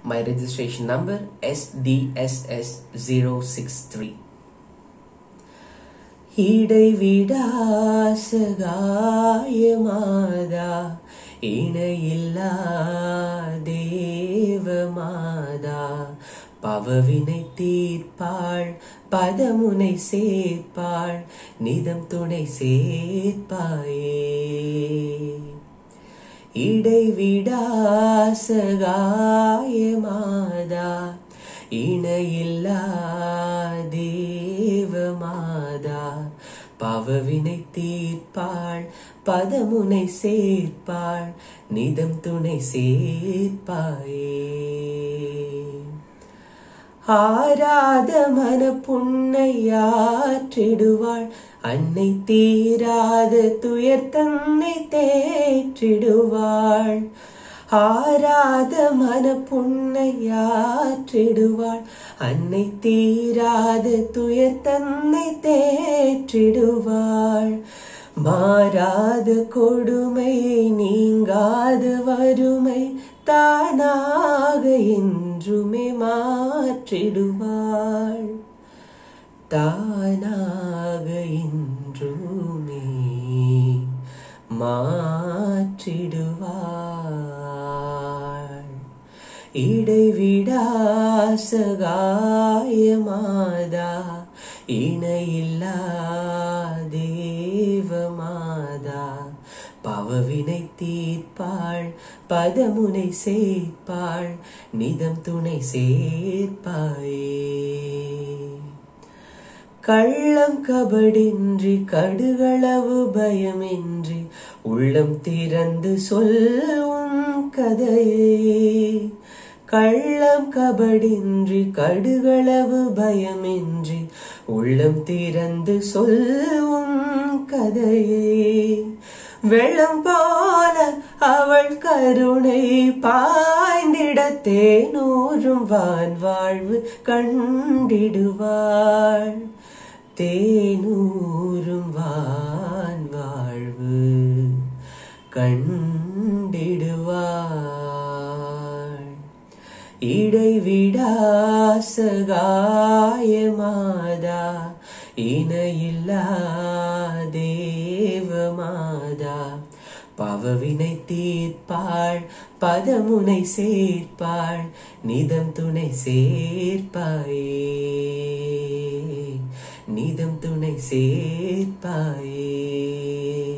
My registration number SDSS063. இடைவிடாசகாயமாதா இணையில்லா தேவமாதா பவவினை தீர்ப்பாள் பதமுனை சேர்ப்பாள் நிதம் துணை சேர்ப்பாயே இடைவிடாசகாயமாதா இணையில்லா தேவமாதா பவவினை தீர்ப்பாள் பதமுனை சேர்ப்பாள் நிதம் துணை சேர்ப்பாயே ஆராத மன புண்ணையாற்றிடுவாள் அன்னை தீராத துயர் தன்னை தேற்றிடுவாள் ஆராத மன புண்ணையாற்றிடுவாள் அன்னை தீராத துயர் தன்னை தேற்றிடுவாள் மாறாத கொடுமை நீங்காத வறுமை தானாக என்றுமே மாற்றிடுவாள் தானாக என்றுமே மாற்றிடுவாள் இடைவிடாசகாயமாதா இணையில்லா தேவமாதா பவவினை தீர்ப்பாள் பதமுனை சேர்ப்பாள் நிதம் துணை சேர்ப்பாயே கள்ளம் கபடின்றி கடுகளவு பயமின்றி உள்ளம் திறந்து சொல்லும் கதையே கள்ளம் கபடின்றி கடுகளவு பயமின்றி உள்ளம் திறந்து சொல்லும் கதையே வெள்ளம் போல அவள் கருணை பாய்ந்திட தேனூரும் வான் வாழ்வு கண்டிடுவாள் தேனூரும் வான் வாழ்வு கண்டிடுவாள் இடைவிடாசகாயமாதா இணையில்லா தேவமாதா பவவினை தீர்ப்பாள் பதமுனை சேர்ப்பாள் நிதம் துணை சேர்ப்பாயே நிதம் துணை சேர்ப்பாயே